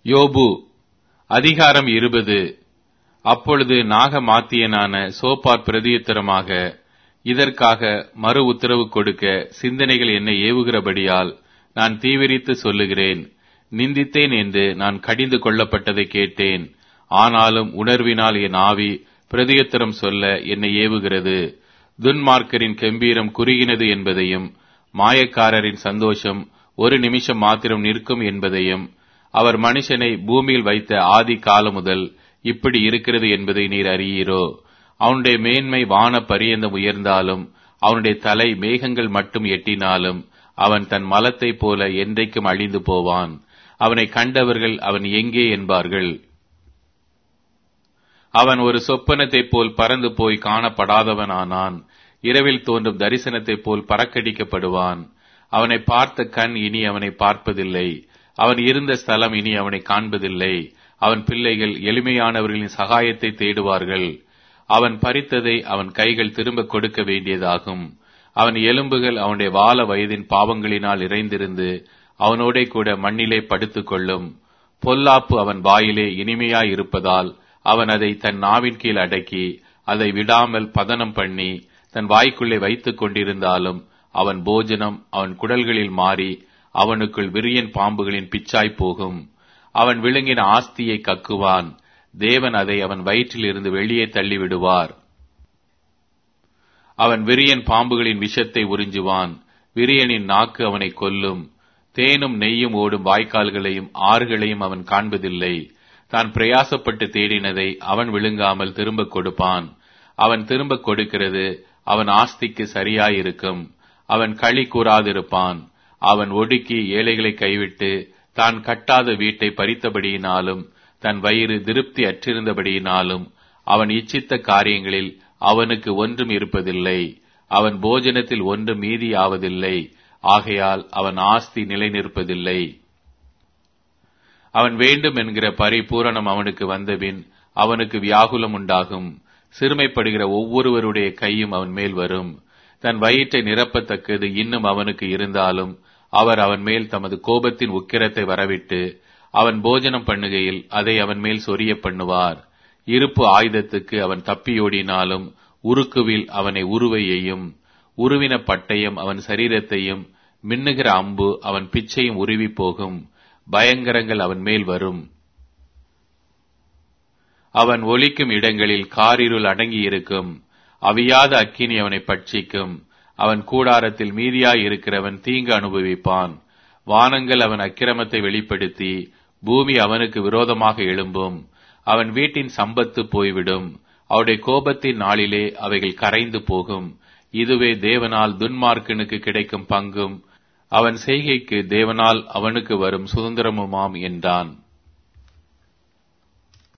யோபு அதிகாரம் இருபது அப்பொழுது நாகமாத்தியனான சோப்பார் பிரதியுத்தரமாக இதற்காக மறு உத்தரவு கொடுக்க சிந்தனைகள் என்னை ஏவுகிறபடியால் நான் தீவிரித்து சொல்லுகிறேன் நிந்தித்தேன் என்று நான் கடிந்து கொள்ளப்பட்டதை கேட்டேன் ஆனாலும் உணர்வினால் என் ஆவி பிரதியுத்தரம் சொல்ல என்னை ஏவுகிறது துன்மார்க்கரின் கெம்பீரம் குறுகினது என்பதையும் மாயக்காரரின் சந்தோஷம் ஒரு நிமிஷம் மாத்திரம் நிற்கும் என்பதையும் அவர் மனுஷனை பூமியில் வைத்த ஆதி காலம் முதல் இப்படி இருக்கிறது என்பதை நீர் அறியீரோ அவனுடைய மேன்மை வான பரியந்தம் உயர்ந்தாலும் அவனுடைய தலை மேகங்கள் மட்டும் எட்டினாலும் அவன் தன் மலத்தைப் போல என்றைக்கும் அழிந்து போவான் அவனை கண்டவர்கள் அவன் எங்கே என்பார்கள் அவன் ஒரு சொப்பனத்தைப் போல் பறந்து போய் காணப்படாதவனானான் இரவில் தோன்றும் தரிசனத்தைப் போல் பறக்கடிக்கப்படுவான் அவனை பார்த்த கண் இனி அவனை பார்ப்பதில்லை அவன் இருந்த ஸ்தலம் இனி அவனை காண்பதில்லை அவன் பிள்ளைகள் எளிமையானவர்களின் சகாயத்தை தேடுவார்கள் அவன் பறித்ததை அவன் கைகள் திரும்ப கொடுக்க வேண்டியதாகும் அவன் எலும்புகள் அவனுடைய வால வயதின் பாவங்களினால் இறைந்திருந்து அவனோடே கூட மண்ணிலே படுத்துக் கொள்ளும் பொல்லாப்பு அவன் வாயிலே இனிமையாய் இருப்பதால் அவன் அதை தன் நாவின் கீழ் அடக்கி அதை விடாமல் பதனம் பண்ணி தன் வாய்க்குள்ளே வைத்துக் கொண்டிருந்தாலும் அவன் போஜனம் அவன் குடல்களில் மாறி அவனுக்குள் விரியன் பாம்புகளின் பிச்சாய் போகும் அவன் விழுங்கின ஆஸ்தியை கக்குவான் தேவன் அதை அவன் வயிற்றில் இருந்து வெளியே தள்ளிவிடுவார் அவன் விரியன் பாம்புகளின் விஷத்தை உறிஞ்சுவான் விரியனின் நாக்கு அவனை கொல்லும் தேனும் நெய்யும் ஓடும் வாய்க்கால்களையும் ஆறுகளையும் அவன் காண்பதில்லை தான் பிரயாசப்பட்டு தேடினதை அவன் விழுங்காமல் திரும்ப கொடுப்பான் அவன் திரும்ப கொடுக்கிறது அவன் ஆஸ்திக்கு சரியாயிருக்கும் அவன் களி கூறாதிருப்பான் அவன் ஒடுக்கி ஏழைகளை கைவிட்டு தான் கட்டாத வீட்டை பறித்தபடியினாலும் தன் வயிறு திருப்தி அற்றிருந்தபடியினாலும் அவன் இச்சித்த காரியங்களில் அவனுக்கு ஒன்றும் இருப்பதில்லை அவன் போஜனத்தில் ஒன்றும் மீதியாவதில்லை ஆகையால் அவன் ஆஸ்தி நிலை நிற்பதில்லை அவன் வேண்டும் என்கிற பரிபூரணம் அவனுக்கு வந்தபின் அவனுக்கு வியாகுலம் உண்டாகும் சிறுமைப்படுகிற ஒவ்வொருவருடைய கையும் அவன் மேல் வரும் தன் வயிற்றை நிரப்பத்தக்கது இன்னும் அவனுக்கு இருந்தாலும் அவர் அவன் மேல் தமது கோபத்தின் உக்கிரத்தை வரவிட்டு அவன் போஜனம் பண்ணுகையில் அதை அவன் மேல் சொரிய பண்ணுவார் இருப்பு ஆயுதத்துக்கு அவன் தப்பியோடினாலும் உருக்குவில் அவனை உருவையையும் உருவின பட்டயம் அவன் சரீரத்தையும் மின்னுகிற அம்பு அவன் பிச்சையும் உருவி போகும் பயங்கரங்கள் அவன் மேல் வரும் அவன் ஒலிக்கும் இடங்களில் காரிருள் அடங்கியிருக்கும் அவியாத அக்கினி அவனை பட்சிக்கும் அவன் கூடாரத்தில் மீதியாய் இருக்கிறவன் தீங்கு அனுபவிப்பான் வானங்கள் அவன் அக்கிரமத்தை வெளிப்படுத்தி பூமி அவனுக்கு விரோதமாக எழும்பும் அவன் வீட்டின் சம்பத்து போய்விடும் அவருடைய கோபத்தின் நாளிலே அவைகள் கரைந்து போகும் இதுவே தேவனால் துன்மார்க்கனுக்கு கிடைக்கும் பங்கும் அவன் செய்கைக்கு தேவனால் அவனுக்கு வரும் சுதந்திரமுமாம் என்றான்